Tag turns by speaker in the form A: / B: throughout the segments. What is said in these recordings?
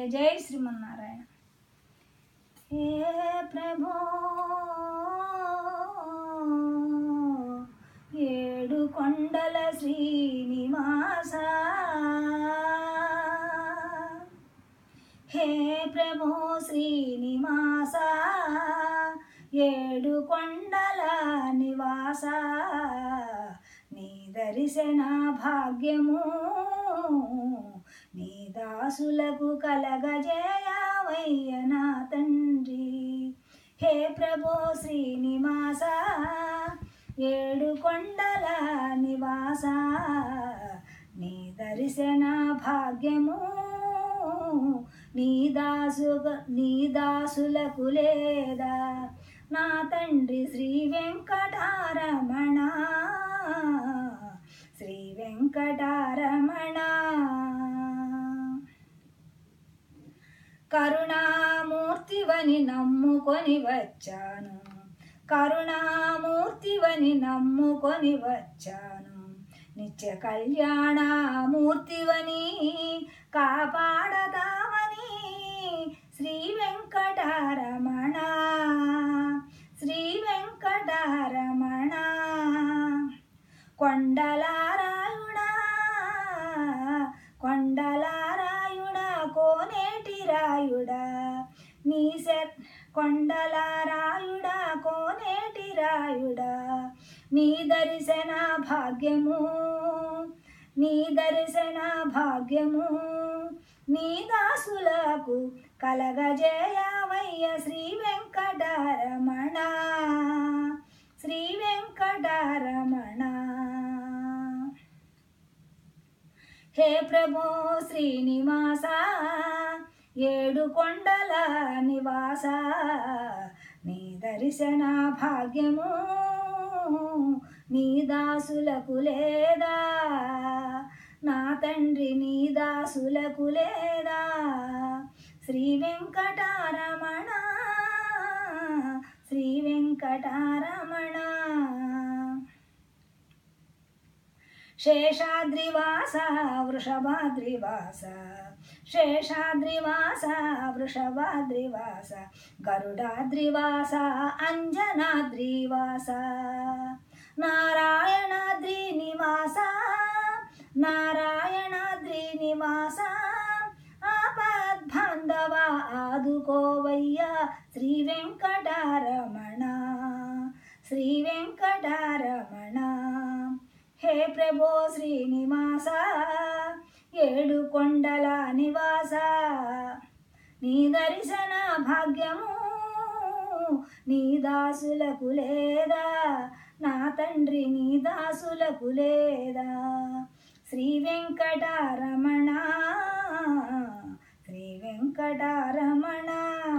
A: జై శ్రీమన్నారాయణ హే ప్రభో ఏడు కొండల శ్రీనివాస హే ప్రభో శ్రీనివాస ఏడు కొండల నివాస నీ దర్శన భాగ్యము నీ దాసులకు కలగజేయవయ్య నా తండ్రి హే ప్రభో శ్రీనివాస ఏడు కొండల నివాస నీ దర్శన భాగ్యము నీ దాసు నీ దాసులకు లేదా నా తండ్రి శ్రీ వెంకటారమణ శ్రీ వెంకటారమణ కరుణామూర్తివని నమ్ముకొని వచ్చాను కరుణామూర్తివని నమ్ముకొని వచ్చాను నిత్య కళ్యాణమూర్తివని కాపాడదామని శ్రీ వెంకటారమణ శ్రీ వెంకటారమణ కొండలారాయుడా కొండలారాయుడా కోనేటి రాయుడా నీ శర్ కొండలారాయుడా కోనేటి రాయుడా నీ దర్శన భాగ్యము నీ దర్శన భాగ్యము నీ దాసులకు కలగజేయవయ్య శ్రీ వెంకటరమణ శ్రీ వెంకటరమణ హే ప్రభో శ్రీనివాస ఏడు కొండల నివాస నీ దర్శన భాగ్యము నీ దాసులకు లేదా నా తండ్రి నీ దాసులకు లేదా శ్రీ వెంకటారమణ శ్రీ వెంకటారమణ శేషాద్రివాస వృషభాద్రివాస శేషాద్రివాస వృషభాద్రివాస గరుడాద్రివాస అంజనాద్రివాస నారాయణాద్రి నివాస నారాయణాద్రి నివాస ఆపద్బాంధవ ఆదుకోవయ్య శ్రీ వెంకటారమణ శ్రీ వెంకటారమణ హే ప్రభో శ్రీనివాస ఏడు కొండల నివాస నీ దర్శన భాగ్యము నీ దాసులకు లేదా నా తండ్రి నీ దాసులకు లేదా శ్రీ వెంకటారమణ శ్రీ వెంకటారమణ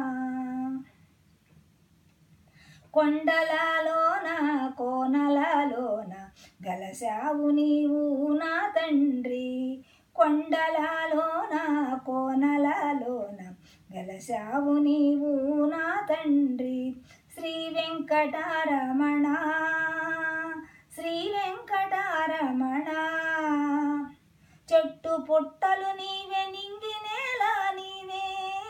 A: కొండలలోన కోనలలోన గలశావు నీవు నా తండ్రి కొండలలోన కోనలలోన గలశావు నీవు నా తండ్రి శ్రీ వెంకటారమణ శ్రీ వెంకటారమణ చెట్టు పుట్టలు నీవే నింగి నేల నీవే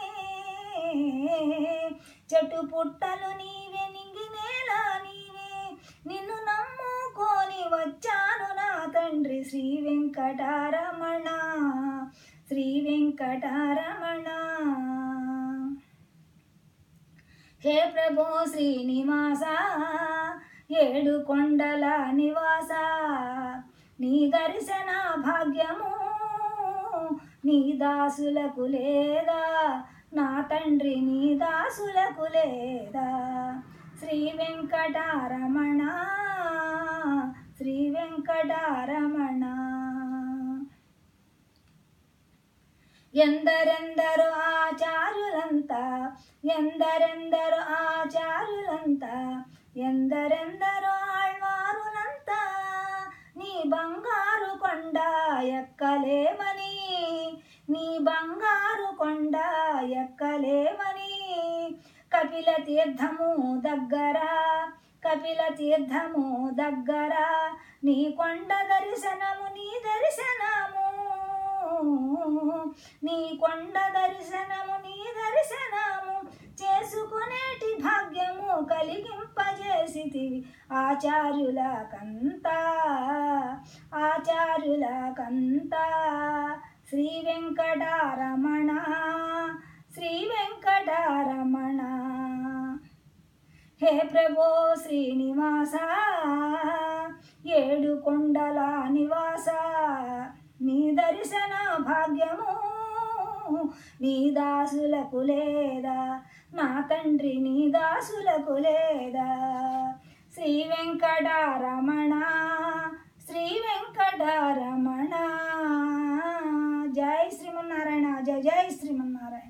A: చెట్టు పుట్టలు నీవే నింగి నేల నీవే నిన్ను నమ్ముకొని వచ్చాను నా తండ్రి శ్రీ వెంకటారమణ శ్రీ వెంకటారమణ హే ప్రభో శ్రీనివాస ఏడు కొండల నివాస నీ దర్శన భాగ్యము నీ దాసులకు లేదా నా తండ్రి నీ దాసులకు లేదా శ్రీ వెంకటారమణ శ్రీ వెంకటారమణ ఎందరెందరు ఆచార్యులంతా ఎందరెందరు ఆచార్యులంతా ఎందరెందరు ఆళ్వారులంతా నీ బంగారు కొండ ఎక్కలేమని నీ బంగారు కొండ ఎక్కలేమని కపిల తీర్థము దగ్గర కపిల తీర్థము దగ్గర నీ కొండ దర్శనము నీ దర్శనము నీ కొండ దర్శనము నీ దర్శనము చేసుకునేటి భాగ్యము కలిగింపజేసితివి ఆచార్యులకంతా ఆచార్యులకంతా శ్రీ వెంకటారమణ శ్రీ వెంకటారమణ హే ప్రభో శ్రీనివాస ఏడు కొండల నివాస నీ దర్శన భాగ్యము నీ దాసులకు లేదా నా తండ్రి నీ దాసులకు లేదా శ్రీ వెంకటారమణ శ్రీ వెంకటారమణ జై శ్రీమన్నారాయణ జయ జై శ్రీమన్నారాయణ